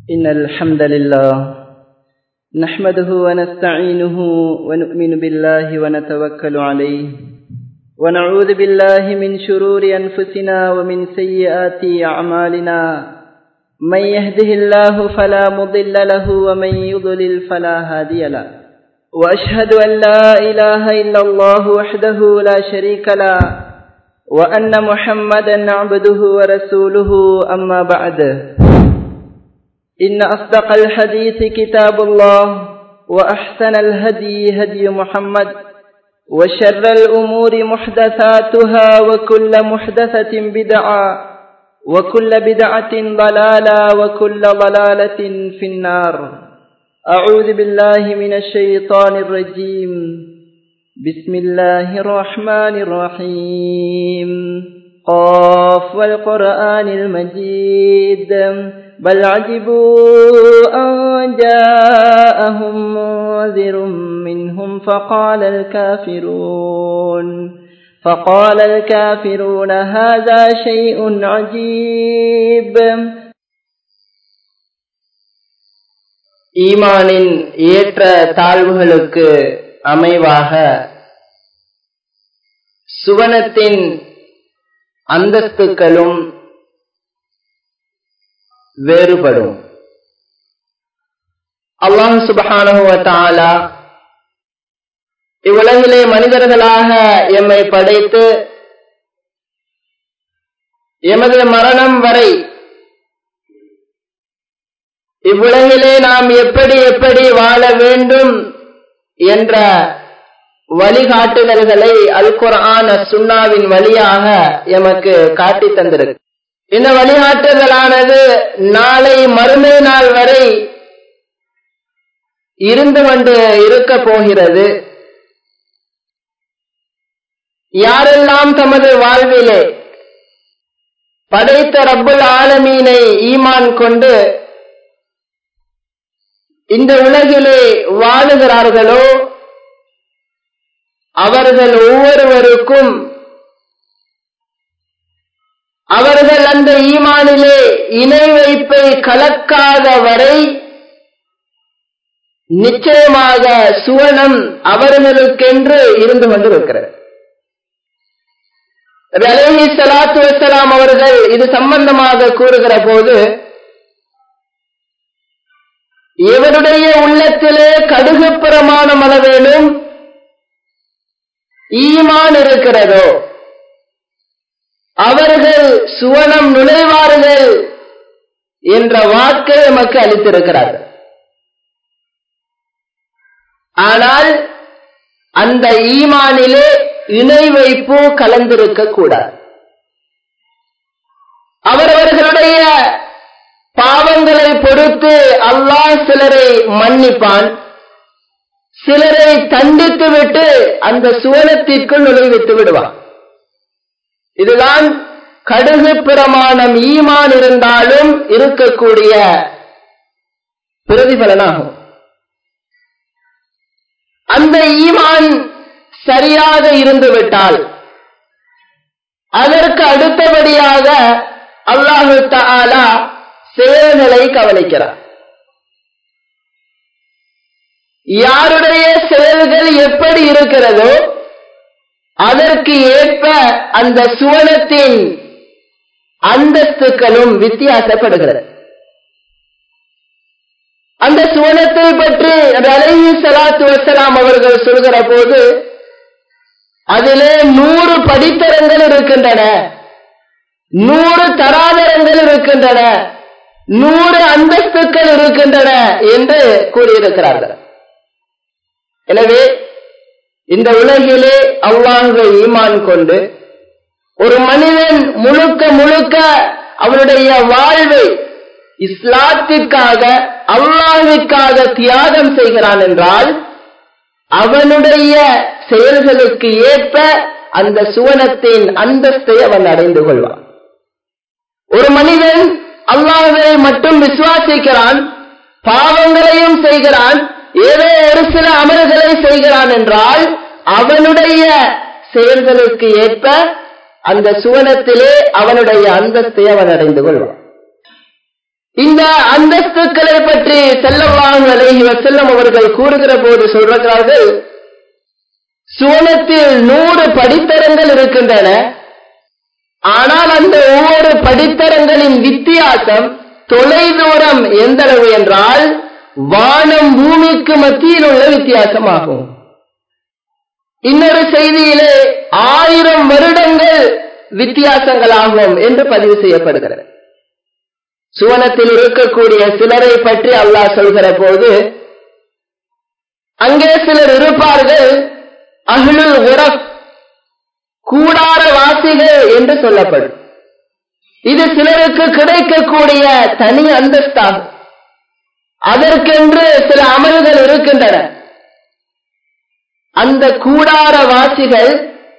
إن الحمد لله نحمده ونستعينه ونؤمن بالله ونتوكل عليه ونعوذ بالله من شرور أنفسنا ومن سيئات أعمالنا من يهده الله فلا مضل له ومن يضلل فلا هادي له وأشهد أن لا إله إلا الله وحده لا شريك له وأن محمدا عبده ورسوله أما بعد إن أصدق الحديث كتاب الله وأحسن الهدي هدي محمد وشر الأمور محدثاتها وكل محدثة بدعة وكل بدعة ضلالة وكل ضلالة في النار أعوذ بالله من الشيطان الرجيم بسم الله الرحمن الرحيم قاف والقرآن المجيد بل عجبوا أن جاءهم منذر منهم فقال الكافرون فقال الكافرون هذا شيء عجيب ஈமானின் ஏற்ற தாழ்வுகளுக்கு அமைவாக சுவனத்தின் அந்தஸ்துக்களும் வேறுபடும் அல்லாஹ் சுபஹானுவத்தாலா இவ்வுலகிலே மனிதர்களாக எம்மை படைத்து எமது மரணம் வரை இவ்வுலகிலே நாம் எப்படி எப்படி வாழ வேண்டும் என்ற வழிகாட்டுதல்களை அல் குரான் சுன்னாவின் வழியாக எமக்கு காட்டி தந்திருக்கு இந்த வழிகாட்டுதலானது நாளை மறுமை நாள் வரை இருந்து கொண்டு இருக்க போகிறது யாரெல்லாம் தமது வாழ்விலே படைத்த ரப்புல் ஆலமீனை ஈமான் கொண்டு இந்த உலகிலே வாழுகிறார்களோ அவர்கள் ஒவ்வொருவருக்கும் அவர்கள் அந்த ஈமானிலே இணை வைப்பை கலக்காத வரை நிச்சயமாக சுவனம் அவர்களுக்கென்று இருந்து கொண்டிருக்கிறது அலஹி சலாத்து வசலாம் அவர்கள் இது சம்பந்தமாக கூறுகிற போது இவருடைய உள்ளத்திலே கடுகு பிரமாணம் அளவேனும் ஈமான் இருக்கிறதோ அவர்கள் சுவனம் நுழைவார்கள் என்ற வாக்கை நமக்கு அளித்திருக்கிறார்கள் ஆனால் அந்த ஈமானிலே இணை வைப்பு கலந்திருக்க கூடாது அவரவர்களுடைய பாவங்களை பொறுத்து அல்லாஹ் சிலரை மன்னிப்பான் சிலரை தண்டித்து விட்டு அந்த சுவனத்திற்குள் நுழைவித்து விடுவான் இதுதான் கடுகு பிரமாணம் ஈமான் இருந்தாலும் இருக்கக்கூடிய பிரதிபலனாகும் அந்த ஈமான் சரியாக இருந்துவிட்டால் அதற்கு அடுத்தபடியாக அல்லாஹு தாலா செயல்களை கவனிக்கிறார் யாருடைய செயல்கள் எப்படி இருக்கிறதோ அதற்கு ஏற்ப அந்த சுவனத்தின் அந்தஸ்துக்களும் வித்தியாசப்படுகிறது அந்த சுவனத்தை பற்றி அலஹி சலாத்து வசலாம் அவர்கள் சொல்கிற போது அதிலே நூறு படித்தரங்கள் இருக்கின்றன நூறு தராதரங்கள் இருக்கின்றன நூறு அந்தஸ்துக்கள் இருக்கின்றன என்று கூறியிருக்கிறார்கள் எனவே இந்த உலகிலே அல்லாஹுவை ஈமான் கொண்டு ஒரு மனிதன் முழுக்க முழுக்க அவனுடைய வாழ்வை இஸ்லாத்திற்காக அல்லாஹுக்காக தியாகம் செய்கிறான் என்றால் அவனுடைய செயல்களுக்கு ஏற்ப அந்த சுவனத்தின் அந்தஸ்தை அவன் அடைந்து கொள்வான் ஒரு மனிதன் அல்லாஹை மட்டும் விசுவாசிக்கிறான் பாவங்களையும் செய்கிறான் ஏதோ ஒரு சில அமல்களை செய்கிறான் என்றால் அவனுடைய செயல்களுக்கு ஏற்ப அந்த சுவனத்திலே அவனுடைய அந்தஸ்தை அவன் அடைந்து கொள்வான் இந்த அந்தஸ்துக்களை பற்றி செல்லவாங்க அலைஹி வசல்லம் அவர்கள் கூறுகிற போது சொல்றார்கள் சுவனத்தில் நூறு படித்தரங்கள் இருக்கின்றன ஆனால் அந்த ஒவ்வொரு படித்தரங்களின் வித்தியாசம் தொலைதூரம் எந்த அளவு என்றால் வானம் பூமிக்கு மத்தியில் உள்ள வித்தியாசமாகும் இன்னொரு செய்தியிலே ஆயிரம் வருடங்கள் வித்தியாசங்களாகும் என்று பதிவு செய்யப்படுகிறது சுவனத்தில் இருக்கக்கூடிய சிலரை பற்றி அல்லாஹ் சொல்கிற போது அங்கே சிலர் இருப்பார்கள் அஹ்லுல் உரப் கூடார வாசிகள் என்று சொல்லப்படும் இது சிலருக்கு கிடைக்கக்கூடிய தனி அந்தஸ்தாகும் அதற்கென்று சில அமல்கள் இருக்கின்றன அந்த கூடார வாசிகள்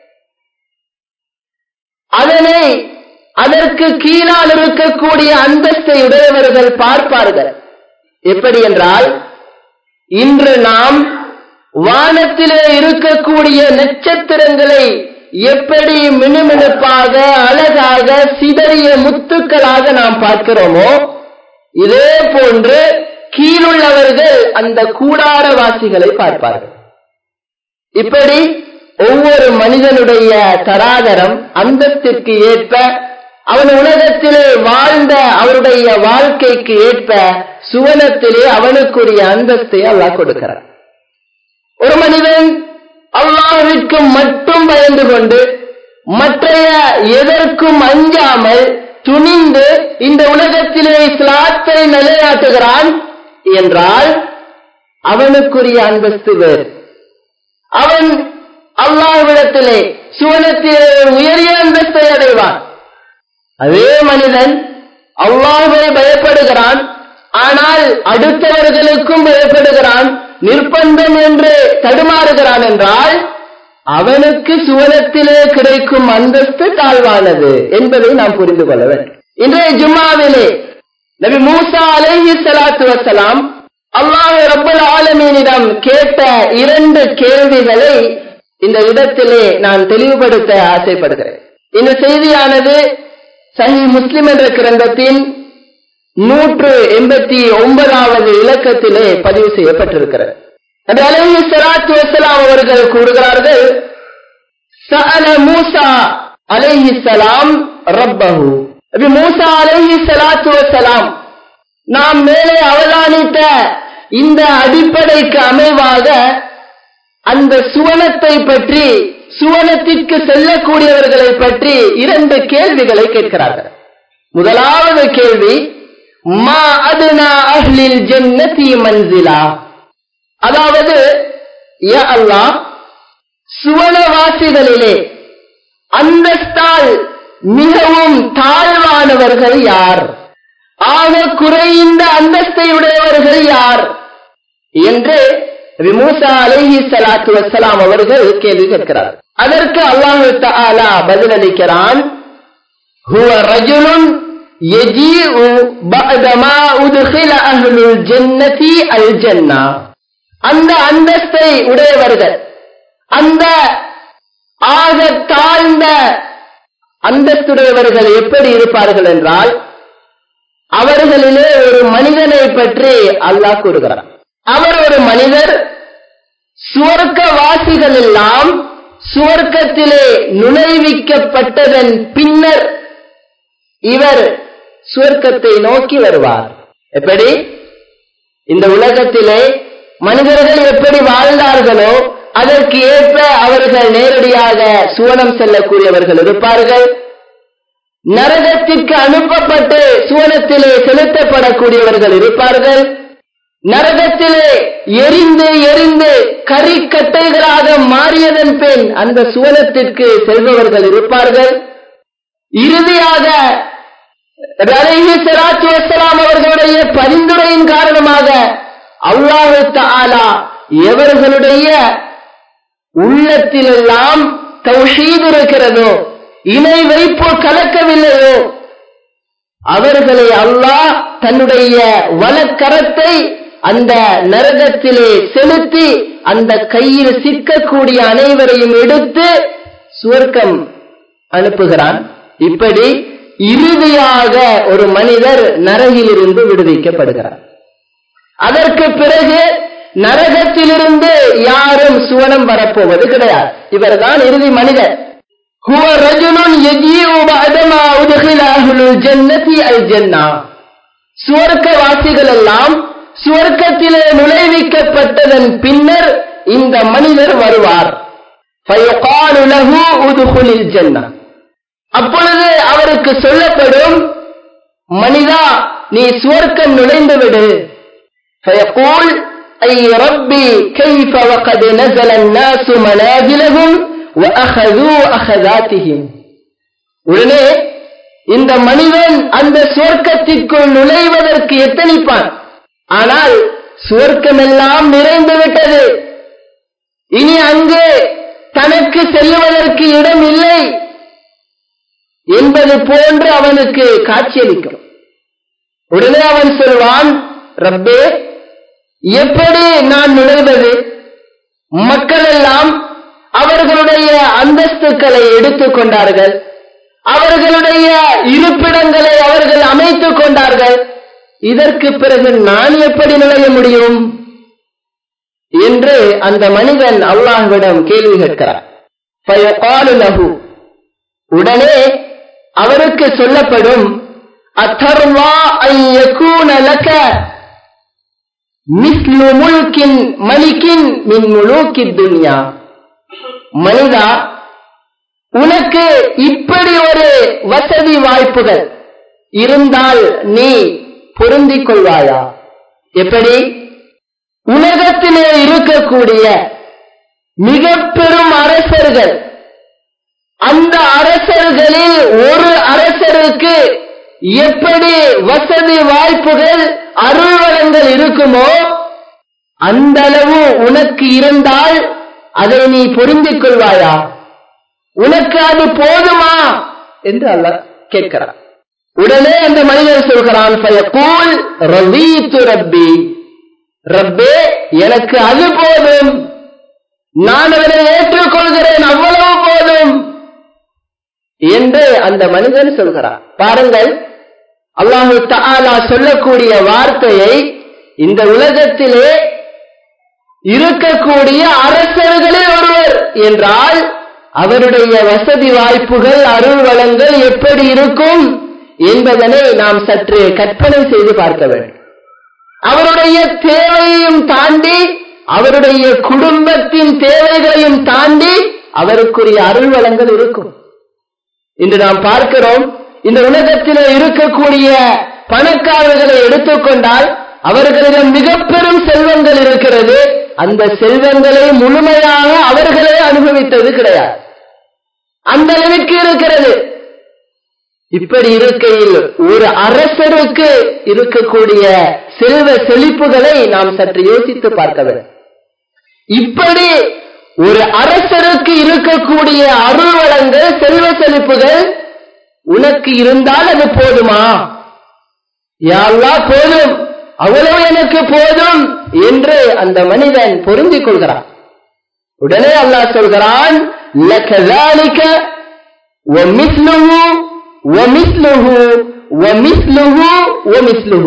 அதனை அதற்கு கீழால் இருக்கக்கூடிய அந்தஸ்தை உடையவர்கள் பார்ப்பார்கள் எப்படி என்றால் இன்று நாம் வானத்திலே இருக்கக்கூடிய நட்சத்திரங்களை எப்படி மினுமினுப்பாக அழகாக சிதறிய முத்துக்களாக நாம் பார்க்கிறோமோ இதே போன்று கீழுள்ளவர்கள் அந்த கூடாரவாசிகளை பார்ப்பார்கள் இப்படி ஒவ்வொரு மனிதனுடைய தராதரம் அந்தத்திற்கு ஏற்ப அவன் உலகத்திலே வாழ்ந்த அவருடைய வாழ்க்கைக்கு ஏற்ப சுவனத்திலே அவனுக்குரிய அந்தஸ்தை அல்லாஹ் கொடுக்கிறார் ஒரு மனிதன் அல்லாஹ்விற்கு மட்டும் பயந்து கொண்டு மற்றைய எதற்கும் அஞ்சாமல் துணிந்து இந்த உலகத்திலே இஸ்லாத்தை நிலைநாட்டுகிறான் என்றால் அவனுக்குரிய அந்தஸ்து வேறு அவன் அல்லாஹ்விடத்திலே சுவனத்திலே உயரிய அந்தஸ்தை அடைவான் அதே மனிதன் அல்லாஹை பயப்படுகிறான் ஆனால் அடுத்தவர்களுக்கும் பயப்படுகிறான் நிர்பந்தம் என்று தடுமாறுகிறான் என்றால் அவனுக்கு சுவனத்திலே கிடைக்கும் அந்தஸ்து தாழ்வானது என்பதை நாம் புரிந்து கொள்ள வேண்டும் இன்றைய ஜும்மாவிலே நபி மூசா அலைஹி ஸலாத்து வஸலாம் அல்லாஹ் ரப்பல் ஆலமீனிடம் கேட்ட இரண்டு கேள்விகளை இந்த இடத்திலே நான் தெளிவுபடுத்த ஆசைப்படுகிறேன் இந்த செய்தியானது சஹி முஸ்லிம் என்ற கிரந்தத்தின் நூற்று எண்பத்தி ஒன்பதாவது இலக்கத்திலே பதிவு செய்யப்பட்டிருக்கிறது அது அலைஹி ஸலாத்து வஸலாம் அவர்கள் கூறுகிறார்கள் சஅல மூசா அலைஹி ஸலாம் ரப்பஹு நபி மூசா அலைஹி ஸலாத்து வஸலாம் நாம் மேலே அவதானித்த இந்த அடிப்படைக்கு அமைவாக அந்த சுவனத்தை பற்றி சுவனத்திற்கு செல்லக்கூடியவர்களை பற்றி இரண்டு கேள்விகளை கேட்கிறார்கள் முதலாவது கேள்வி மா அதுனா அஹ்லில் ஜன்னதி மன்சிலா அதாவது யா அல்லாஹ் சுவனவாசிகளிலே அந்தஸ்தால் மிகவும் தாழ்வானவர்கள் யார் ஆக குறைந்த அந்தஸ்தை உடையவர்கள் யார் என்று மூசா அலைஹி ஸலாத்து வஸ்ஸலாம் அவர்கள் கேள்வி கேட்கிறார் அதற்கு அல்லாஹு தஆலா பதிலளிக்கிறான் ஹுவ ரஜுலுன் யஜீஉ பஅத மா உத்கில அஹ்லுல் ஜன்னதி அல் ஜன்னா அந்த அந்தஸ்தை உடையவர்கள் அந்த ஆக தாழ்ந்த அந்தஸ்துடையவர்கள் எப்படி இருப்பார்கள் என்றால் அவர்களிலே ஒரு மனிதனை பற்றி அல்லாஹ் கூறுகிறார் அவர் ஒரு மனிதர் சுவர்க்க வாசிகள் எல்லாம் சுவர்க்கத்திலே நுழைவிக்கப்பட்டதன் பின்னர் இவர் சுவர்க்கத்தை நோக்கி வருவார் எப்படி இந்த உலகத்திலே மனிதர்கள் எப்படி வாழ்ந்தார்களோ அதற்கு ஏற்ப அவர்கள் நேரடியாக சுவனம் செல்லக்கூடியவர்கள் இருப்பார்கள் நரகத்திற்கு அனுப்பப்பட்டு சுவனத்திலே செலுத்தப்படக்கூடியவர்கள் இருப்பார்கள் நரகத்திலே எரிந்து எரிந்து கறிக்கட்டைகளாக மாறியதன் பின் அந்த சுவனத்திற்கு செல்பவர்கள் இருப்பார்கள் இறுதியாக சலாத்து வசலாம் அவர்களுடைய பரிந்துரையின் காரணமாக அல்லாஹு தாலா எவர்களுடைய உள்ளத்திலெல்லாம் தௌஷீத் இருக்கிறதோ இணை வைப்பு கலக்கவில்லையோ அவர்களை அல்லாஹ் தன்னுடைய வலக்கரத்தை அந்த நரகத்திலே செலுத்தி அந்த கையில் சிக்கக்கூடிய அனைவரையும் எடுத்து சுவர்க்கம் அனுப்புகிறான் இப்படி இறுதியாக ஒரு மனிதர் நரகிலிருந்து விடுவிக்கப்படுகிறார் அதற்கு பிறகு நரகத்திலிருந்து யாரும் சுவனம் வரப்போவது கிடையாது இவர்தான் இறுதி மனிதர் هو رجل يجيء بعدما أدخل أهل الجنة الجنة சுவர்க்கவாசிகள் எல்லாம் சுவர்க்கத்திலே நுழைவிக்கப்பட்டதன் பின்னர் இந்த மனிதர் வருவார் فيقال له ادخل الجنة அப்பொழுது அவருக்கு சொல்லப்படும் மனிதா நீ சுவர்க்கம் நுழைந்து விடு فيقول أي ربي كيف وقد نزل الناس منازلهم وأخذوا أخذاتهم உடனே இந்த மனிதன் அந்த சுவர்க்கத்திற்குள் நுழைவதற்கு எத்தனிப்பான் ஆனால் சுவர்க்கமெல்லாம் நிறைந்து விட்டது இனி அங்கே தனக்கு செல்லுவதற்கு இடம் இல்லை என்பது போன்று அவனுக்கு காட்சியளிக்கும் உடனே அவன் சொல்வான் ரப்பே எப்படி நான் நுழைவது மக்கள் எல்லாம் அவர்களுடைய அந்தஸ்துக்களை எடுத்துக் கொண்டார்கள் அவர்களுடைய இருப்பிடங்களை அவர்கள் அமைத்துக் கொண்டார்கள் இதற்கு பிறகு நான் எப்படி நுழைய முடியும் என்று அந்த மனிதன் அல்லாஹ்விடம் கேள்வி கேட்கிறார் உடனே அவருக்கு சொல்லப்படும் அத்தர்வா ஐயக்கூனலக மிஸ்லு முல்கின் மலிக்கின் மின் முழுக்கி துன்யா மனிதா உனக்கு இப்படி ஒரு வசதி வாய்ப்புகள் இருந்தால் நீ பொருந்திக் கொள்வாயா எப்படி உலகத்திலே இருக்கக்கூடிய மிக பெரும் அரசர்கள் அந்த அரசர்களில் ஒரு அரசருக்கு எப்படி வசதி வாய்ப்புகள் அருள்வளங்கள் இருக்குமோ அந்த அளவு உனக்கு இருந்தால் அதை நீ பொருந்திக் கொள்வாயா உனக்கு அது போதுமா என்று அல்ல கேட்கிறார் உடனே அந்த மனிதன் சொல்கிறான் பயக்கூல் ரவீத்து ரப்பி ரப்பே எனக்கு அது போதும் நான் அதனை ஏற்றுக்கொள்கிறேன் அவ்வளவு போதும் என்று அந்த மனிதன் சொல்கிறார் பாருங்கள் அல்லாஹு தாலா சொல்லக்கூடிய வார்த்தையை இந்த உலகத்திலே இருக்கக்கூடிய அரசர்களில் ஒருவர் என்றால் அவருடைய வசதி வாய்ப்புகள் அருள் வளங்கள் எப்படி இருக்கும் என்பதனை நாம் சற்று கற்பனை செய்து பார்க்க வேண்டும் அவருடைய தேவையையும் தாண்டி அவருடைய குடும்பத்தின் தேவைகளையும் தாண்டி அவருக்குரிய அருள் வளங்கள் இருக்கும் இன்று நாம் பார்க்கிறோம் இந்த உலகத்தில் இருக்கக்கூடிய பணக்காரர்களை எடுத்துக்கொண்டால் அவர்களிடம் மிக பெரும் செல்வங்கள் இருக்கிறது அந்த செல்வங்களை முழுமையாக அவர்களே அனுபவித்தது கிடையாது அந்த அளவிற்கு இருக்கிறது இப்படி இருக்கையில் ஒரு அரசருக்கு இருக்கக்கூடிய செல்வ செழிப்புகளை நாம் சற்று யோசித்து பார்க்க வேண்டும் இப்படி ஒரு அரசருக்கு இருக்கக்கூடிய அருள் வளங்கள் செல்வ செழிப்புகள் உனக்கு இருந்தால் அது போதுமா யாழ்லா போதும் அவ்வளவு எனக்கு போதும் என்று அந்த மனிதன் பொருந்திக் கொள்கிறான் உடனே அல்லாஹ் சொல்கிறான் لَكَذَلِكَ وَمِثْلُهُ وَمِثْلُهُ وَمِثْلُهُ وَمِثْلُهُ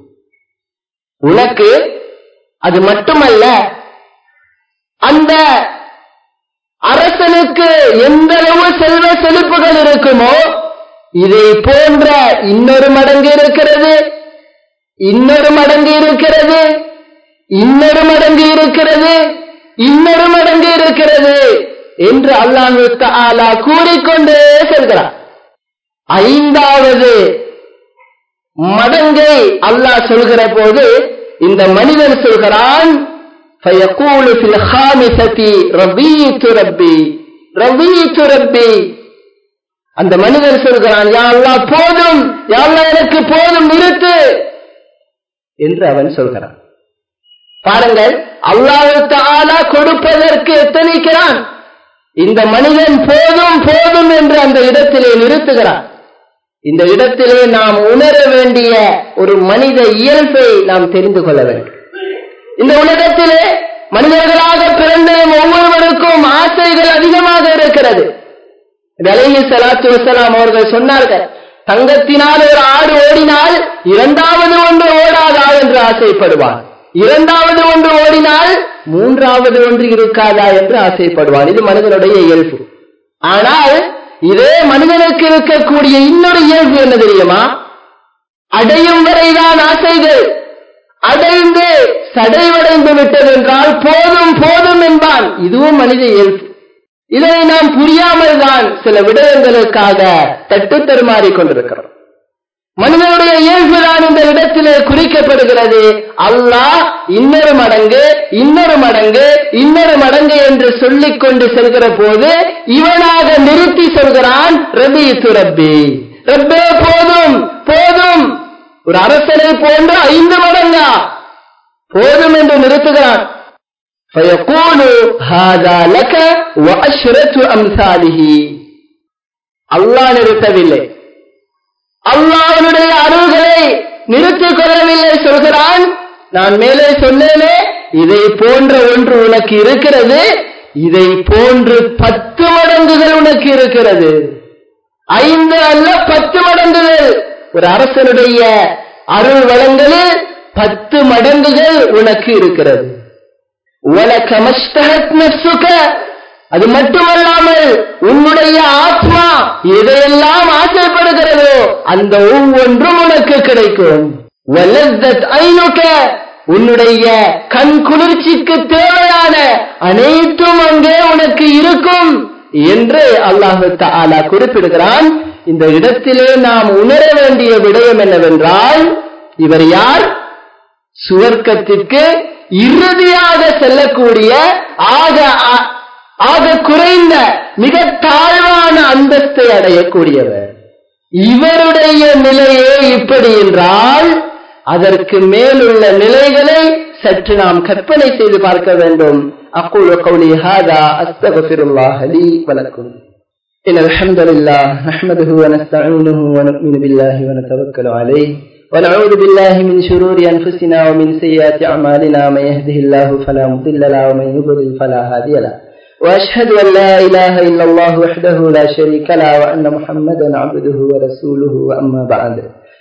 உனக்கு அது மட்டுமல்ல அந்த அரசனுக்கு எந்த அளவு செல்வ செழிப்புகள் இருக்குமோ இதை போன்ற இன்னொரு மடங்கு இருக்கிறது இன்னொரு மடங்கு இருக்கிறது இன்னொரு மடங்கு இருக்கிறது இன்னொரு மடங்கு இருக்கிறது என்று அல்லாஹு தஆலா கூறிக்கொண்டே செல்கிறார் ஐந்தாவது மடங்கை அல்லாஹ் சொல்கிற போது இந்த மனிதன் சொல்கிறான் فيقول في الخامسة رضيت ربي رضيت ربي அந்த மனிதன் சொல்கிறான் யா அல்லாஹ் போதும் யா அல்லாஹ் எனக்கு போதும் நிறுத்து என்று அவன் சொல்கிறான் பாருங்கள் அல்லாஹு தஆலா கொடுப்பதற்கு எத்தனிக்கிறான் இந்த மனிதன் போதும் போதும் என்று அந்த இடத்திலே நிறுத்துகிறான் இந்த இடத்திலே நாம் உணர வேண்டிய ஒரு மனித இயல்பை நாம் தெரிந்து கொள்ள வேண்டும் இந்த உலகத்திலே மனிதர்களாக பிறந்த ஒவ்வொருவருக்கும் ஆசைகள் அதிகமாக இருக்கிறது அலைஹி ஸலாத்து வஸலாம் அவர்கள் சொன்னார்கள் தங்கத்தினால் ஒரு ஆடு ஓடினால் இரண்டாவது ஒன்று ஓடாதா என்று ஆசைப்படுவான் இரண்டாவது ஒன்று ஓடினால் மூன்றாவது ஒன்று இருக்காதா என்று ஆசைப்படுவான் இது மனிதனுடைய இயல்பு ஆனால் இதே மனிதனுக்கு இருக்கக்கூடிய இன்னொரு இயல்பு என்ன தெரியுமா அடையும் வரைதான் ஆசைகள் அடைந்து சடைவடைந்து விட்டது என்றால் போதும் போதும் என்பான் இதுவும் மனித இயல்பு இதனை நாம் புரியாமல் தான் சில விடயங்களுக்காக தட்டு தருமாறிக் கொண்டிருக்கிறோம் மனிதனுடைய இயல்புதான் இந்த இடத்திலே குறிக்கப்படுகிறது அல்லாஹ் இன்னொரு மடங்கு இன்னொரு மடங்கு இன்னொரு மடங்கு என்று சொல்லிக் கொண்டு செல்கிற போது இவனாக நிறுத்தி சொல்கிறான் ரபி துரப்பி ரப்பே போதும் போதும் ஒரு அரசனை போன்று ஐந்து மடங்கா போதும் என்று நிறுத்துகிறான் فيقول هذا لك وعشرة أمثاله அல்லாஹ் நிறுத்தவில்லை அல்லாஹனுடைய அருள்களை நிறுத்திக் கொள்ளவில்லை சொல்கிறான் நான் மேலே சொன்னேனே இதை போன்ற ஒன்று உனக்கு இருக்கிறது இதை போன்று பத்து மடங்குகள் உனக்கு இருக்கிறது ஐந்து அல்ல பத்து மடங்குகள் ஒரு அரசனுடைய அருள் வளங்களில் பத்து மடங்குகள் உனக்கு இருக்கிறது உனக்கு மஸ்தகத் நப்சுக அது மட்டுமல்லாமல் உன்னுடைய ஆத்மா எதையெல்லாம் ஆசைப்படுகிறதோ அந்த ஒவ்வொன்றும் உனக்கு கிடைக்கும் வலத்தத் ஐநுக உன்னுடைய கண் குளிர்ச்சிக்கு தேவையான அனைத்தும் அங்கே உனக்கு இருக்கும் என்று அல்லாஹு தாலா குறிப்பிடுகிறான் இந்த இடத்திலே நாம் உணர வேண்டிய விடயம் என்னவென்றால் இவர் யார் சுவர்க்கத்திற்கு இறுதியாக செல்லக்கூடிய ஆக ஆக குறைந்த மிக தாழ்வான அந்தஸ்தை அடையக்கூடியவர் இவருடைய நிலையே இப்படி என்றால் அதற்கு மேலுள்ள நிலைகளை சற்று நாம் கற்பனை செய்து பார்க்க வேண்டும் அக்குழு கௌலி ஹாதா அஸ்தகஃபிருல்லாஹ் லி வலக்கும் إن الحمد لله نحمده ونستعينه ونؤمن بالله ونتوكل عليه ونعوذ بالله من شرور أنفسنا ومن سيئات أعمالنا من يهده الله فلا مضل له ومن يضلل فلا هادي له وأشهد أن لا إله إلا الله وحده لا شريك له وأن محمدا عبده ورسوله وأما بعد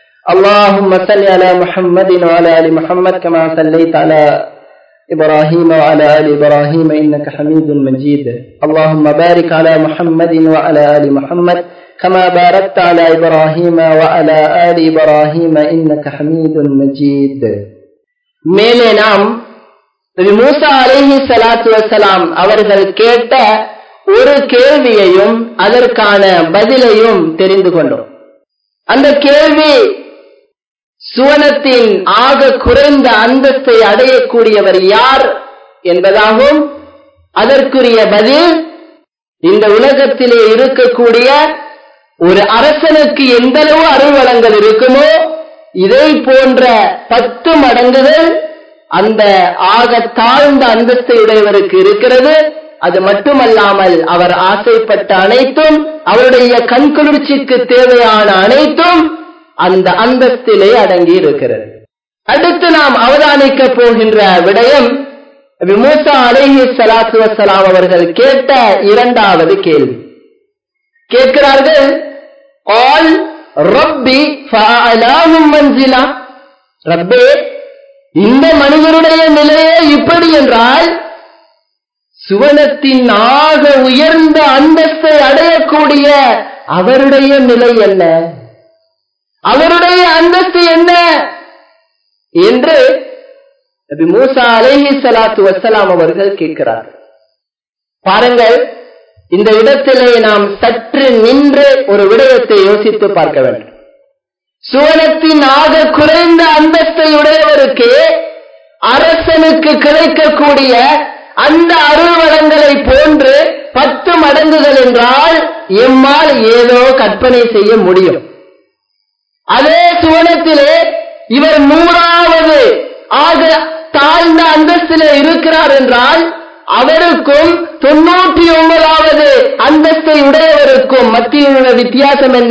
اللهم صل على محمد وعلى آل محمد كما صليت على إبراهيم وعلى آل إبراهيم إنك حميد مجيد اللهم بارك على محمد وعلى آل محمد كما باركت على إبراهيم وعلى آل إبراهيم إنك حميد مجيد மேலே நாம் மூசா அலைஹி சலாத்து வசலாம் அவர்கள் கேட்ட ஒரு கேள்வியையும் அதற்கான பதிலையும் தெரிந்து கொண்டோம் அந்த கேள்வி சுவனத்தின் ஆக குறைந்த அந்தஸ்தை அடையக்கூடியவர் யார் என்பதாகவும் அதற்குரிய பதில் இந்த உலகத்திலே இருக்கக்கூடிய ஒரு அரசனுக்கு எந்தளவு அருள் வளங்கள் இருக்குமோ இதை போன்ற பத்து மடங்குகள் அந்த ஆக தாழ்ந்த அந்தஸ்தை உடையவருக்கு இருக்கிறது அது மட்டுமல்லாமல் அவர் ஆசைப்பட்ட அனைத்தும் அவருடைய கண்குளிர்ச்சிக்கு தேவையான அனைத்தும் அந்த அந்தஸ்திலே அடங்கி இருக்கிறது அடுத்து நாம் அவதானிக்க போகின்ற விடயம் மூசா அலைஹி சலாத்து வசலாம் அவர்கள் கேட்ட இரண்டாவது கேள்வி கேட்கிறார்கள் ஆல் ரப்பி மஞ்சிலா ரப்பே இந்த மனிதனுடைய நிலையே இப்படி என்றால் சுவனத்தின் ஆக உயர்ந்த அந்தஸ்தை அடையக்கூடிய அவருடைய நிலை என்ன அவருடைய அந்தஸ்து என்ன என்று நபி மூசா அலேஹி சலாத்து வசலாம் அவர்கள் கேட்கிறார்கள் பாருங்கள் இந்த இடத்திலே நாம் சற்று நின்று ஒரு விடயத்தை யோசித்து பார்க்க வேண்டும் சுவனத்தின் ஆக குறைந்த அந்தஸ்தை உடையவருக்கு அரசனுக்கு கிடைக்கக்கூடிய அந்த அருள் வளங்களை போன்று பத்து மடங்குகள் என்றால் எம்மால் ஏதோ கற்பனை செய்ய முடியும் அதே சுவனத்திலே இவர் நூறாவது ஆக தாழ்ந்த அந்தஸ்திலே இருக்கிறார் என்றால் அவருக்கும் தொண்ணூற்றி ஒன்பதாவது அந்தஸ்தை உடையவருக்கும் மத்தியில் உள்ள வித்தியாசம் என்ன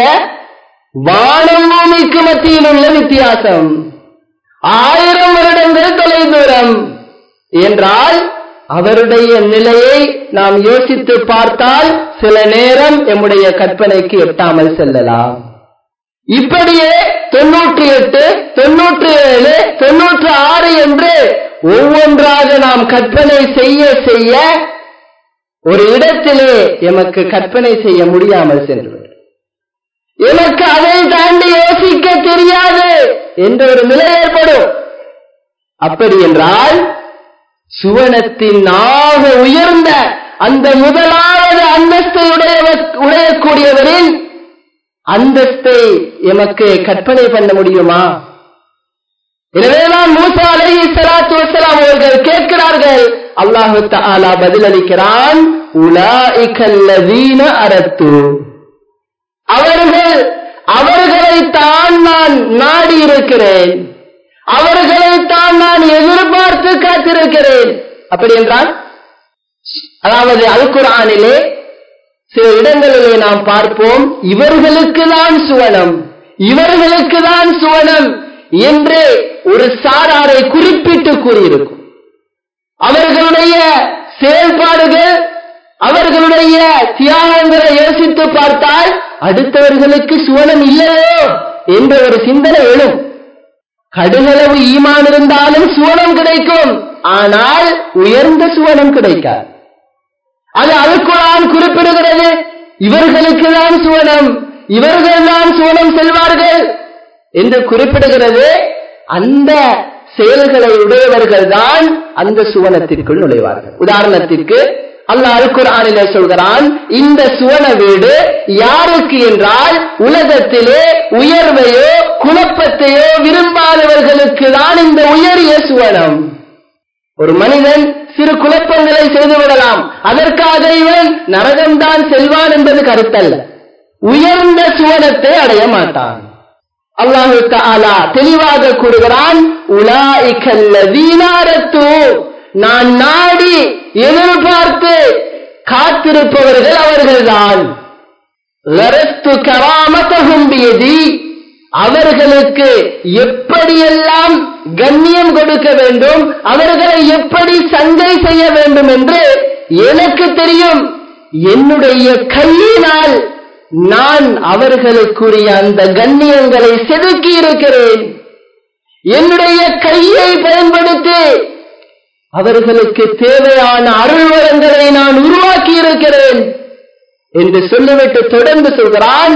வானம் பூமிக்கு மத்தியில் உள்ள வித்தியாசம் ஆயிரம் வருடங்கள் தொலை தூரம் என்றால் அவருடைய நிலையை நாம் யோசித்து பார்த்தால் சில நேரம் எம்முடைய கற்பனைக்கு எட்டாமல் செல்லலாம் இப்படியே தொன்னூற்றி எட்டு தொன்னூற்றி ஏழு தொன்னூற்றி ஆறு என்று ஒவ்வொன்றாக நாம் கற்பனை செய்ய செய்ய ஒரு இடத்திலே எமக்கு கற்பனை செய்ய முடியாமல் சென்று எனக்கு அதை தாண்டி யோசிக்க தெரியாது என்ற ஒரு நிலை ஏற்படும் அப்படி என்றால் சுவனத்தின் ஆக உயர்ந்த அந்த முதலாவது அந்தஸ்தை உடையவர் உடையக்கூடியவரின் அந்தஸ்தை எமக்கு கற்பனை பண்ண முடியுமா எனவேதான் மூசா அலஹி சலாத்து வசலாம் அவர்கள் கேட்கிறார்கள் அல்லாஹு தாலா பதிலளிக்கிறான் உலாஇகல்லதீன அரத்து அவர்கள் அவர்களைத்தான் நான் நாடி இருக்கிறேன் அவர்களைத்தான் நான் எதிர்பார்த்து காத்திருக்கிறேன் அப்படி என்றால் அதாவது அல் குரானிலே சில இடங்களிலே நாம் பார்ப்போம் இவர்களுக்கு தான் சுவனம் இவர்களுக்கு தான் சுவனம் என்று ஒரு சாராரை குறிப்பிட்டு கூறியிருக்கும் அவர்களுடைய செயல்பாடுகள் அவர்களுடைய தியாகங்களை யோசித்து பார்த்தால் அடுத்தவர்களுக்கு சுவனம் இல்லையோ என்ற ஒரு சிந்தனை எழும் கடுகளவு ஈமான் இருந்தாலும் சுவனம் கிடைக்கும் ஆனால் உயர்ந்த சுவனம் கிடைக்காது அது அல்குரான் குறிப்பிடுகிறது இவர்களுக்கு தான் சுவனம் இவர்கள் தான் சுவனம் செல்வார்கள் என்று குறிப்பிடுகிறது அந்த செயல்களை உடையவர்கள் தான் அந்த சுவனத்திற்குள் நுழைவார்கள் உதாரணத்திற்கு அல்லாஹ் அல்குரானிலே சொல்கிறான் இந்த சுவன வீடு யாருக்கு என்றால் உலகத்திலே உயர்வையோ குழப்பத்தையோ விரும்பாதவர்களுக்கு தான் இந்த உயரிய சுவனம் ஒரு மனிதன் சிறு குழப்பங்களை செய்து விடலாம் அதற்காக இவன் நரகம்தான் செல்வான் என்பது கருத்தல்ல உயர்ந்த சுவனத்தை அடைய மாட்டான் அல்லாஹு தாலா தெளிவாக கூறுகிறான் உலாய்கல்லதீனாரத்து நான் நாடி எதிர்பார்த்து காத்திருப்பவர்கள் அவர்கள்தான் லரஸ்து கராமத்தகும் பியதி அவர்களுக்கு எப்படியெல்லாம் கண்ணியம் கொடுக்க வேண்டும் அவர்களை எப்படி சந்தை செய்ய வேண்டும் என்று எனக்கு தெரியும் என்னுடைய கையினால் நான் அவர்களுக்குரிய அந்த கண்ணியங்களை செதுக்கி இருக்கிறேன் என்னுடைய கையை பயன்படுத்தி அவர்களுக்கு தேவையான அருள்வரங்களை நான் உருவாக்கி இருக்கிறேன் என்று சொல்லிவிட்டு தொடர்ந்து சொல்கிறான்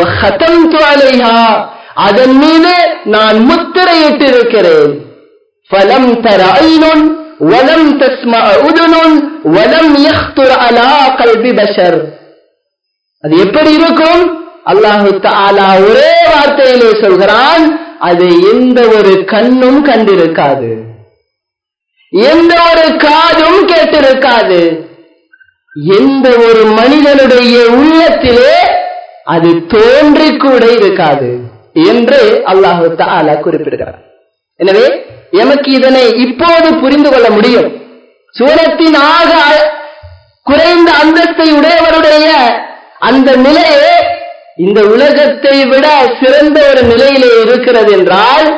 அதன் மீது நான் முத்திரையிட்டு இருக்கிறேன் ஃபலம் தர ஐனுன் வலம் தஸ்ம உதுனுன் வலம் யஹ்துர் அலா கல்வி பஷர் அது எப்படி இருக்கும் அல்லாஹு தாலா ஒரே வார்த்தையிலே சொல்கிறான் அது எந்த ஒரு கண்ணும் கண்டிருக்காது எந்த ஒரு காதும் கேட்டிருக்காது எந்த ஒரு மனிதனுடைய உள்ளத்திலே அது தோன்றி கூட இருக்காது என்று அல்லாஹு தாலா குறிப்பிடுகிறார் எனவே எமக்கு இதனை இப்போது புரிந்து கொள்ள முடியும் சூரத்தின் ஆக குறைந்த அந்தஸ்தை உடையவருடைய அந்த நிலையே இந்த உலகத்தை விட சிறந்த ஒரு நிலையிலே இருக்கிறது என்றால்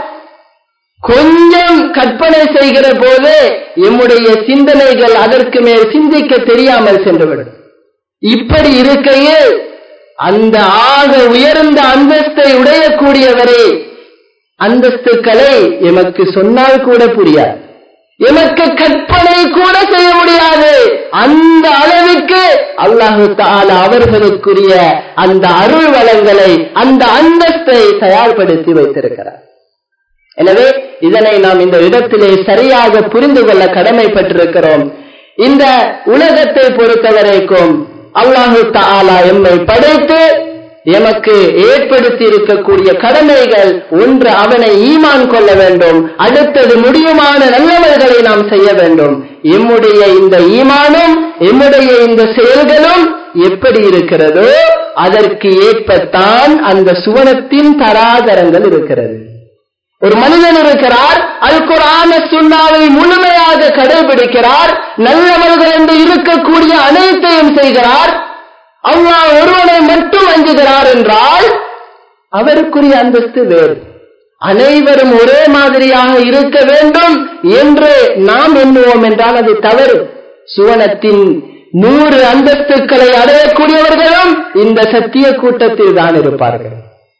கொஞ்சம் கற்பனை செய்கிற போது எம்முடைய சிந்தனைகள் அதற்கு மேல் சிந்திக்க தெரியாமல் சென்றுவிடும் இப்படி இருக்கையில் அந்த ஆக உயர்ந்த அந்தஸ்தை உடையக்கூடியவரே அந்தஸ்துக்களை எமக்கு சொன்னால் கூட புரியாது எமக்கு கற்பனை கூட செய்ய முடியாது அந்த அளவுக்கு அல்லாஹு தாலா அவர்களுக்குரிய அந்த அருள் வளங்களை அந்த அந்தஸ்தை தயார்படுத்தி வைத்திருக்கிறார் எனவே இதனை நாம் இந்த இடத்திலே சரியாக புரிந்து கொள்ள கடமைப்பட்டிருக்கிறோம் இந்த உலகத்தை பொறுத்தவரைக்கும் அல்லாஹு தாலா எம்மை படைத்து எமக்கு ஏற்படுத்தி இருக்கக்கூடிய கடமைகள் ஒன்று அவனை ஈமான் கொள்ள வேண்டும் அடுத்தது முடியுமான நல்லவர்களை நாம் செய்ய வேண்டும் எம்முடைய இந்த ஈமானும் எம்முடைய இந்த செயல்களும் எப்படி இருக்கிறதோ அதற்கு ஏற்பத்தான் அந்த சுவனத்தின் தராதரங்கள் இருக்கிறது ஒரு மனிதன் இருக்கிறார் அல் குரான சுண்ணாவை முழுமையாக கடைபிடிக்கிறார் நல்லவர்கள் என்று இருக்கக்கூடிய அனைத்தையும் செய்கிறார் அல்லாஹ் ஒருவனை மட்டும் அஞ்சுகிறார் என்றால் அவருக்குரிய அந்தஸ்து வேறு அனைவரும் ஒரே மாதிரியாக இருக்க வேண்டும் என்று நாம் எண்ணுவோம் என்றால் அது தவறு சுவனத்தின் நூறு அந்தஸ்துக்களை அடையக்கூடியவர்களும் இந்த சத்திய கூட்டத்தில் தான் இருப்பார்கள்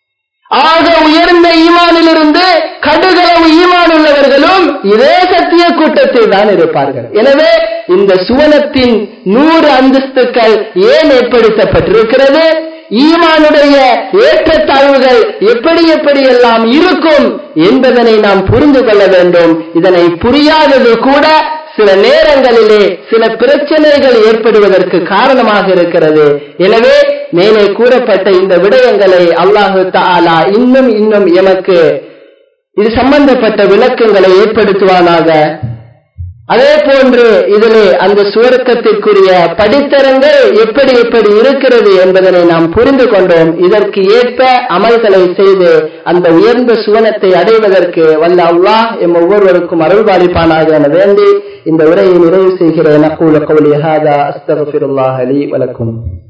ஆக உயர்ந்த ஈமானிலிருந்து கடுகளவு ஈமான் உள்ளவர்களும் இதே சத்திய கூட்டத்தில் தான் இருப்பார்கள் எனவே இந்த சுவனத்தின் நூறு அந்தஸ்துக்கள் ஏன் ஏற்படுத்தப்பட்டிருக்கிறது ஈமானுடைய ஏற்றத்தாழ்வுகள் எப்படி எப்படி எல்லாம் இருக்கும் என்பதனை நாம் புரிந்து கொள்ள வேண்டும் இதனை புரியாதது கூட சில நேரங்களிலே சில பிரச்சனைகள் ஏற்படுவதற்கு காரணமாக இருக்கிறது எனவே மேலே கூறப்பட்ட இந்த விடயங்களை அல்லாஹு தாலா இன்னும் இன்னும் எமக்கு இது சம்பந்தப்பட்ட விளக்கங்களை ஏற்படுத்துவானாக அதே போன்று இதிலே அந்த சுவர்க்கத்திற்குரிய படித்தரங்கள் எப்படி எப்படி இருக்கிறது என்பதனை நாம் புரிந்து கொண்டோம் இதற்கு ஏற்ப அமல்களை செய்து அந்த உயர்ந்த சுவனத்தை அடைவதற்கு வல்ல அல்லாஹ் எம் ஒவ்வொருவருக்கும் அருள்பாலிப்பானாக என வேண்டி இந்த உரையை நிறைவு செய்கிறேன் அக்கூல கௌலி ஹாதா அஸ்தகஃபிருல்லாஹ் அலி வலக்கும்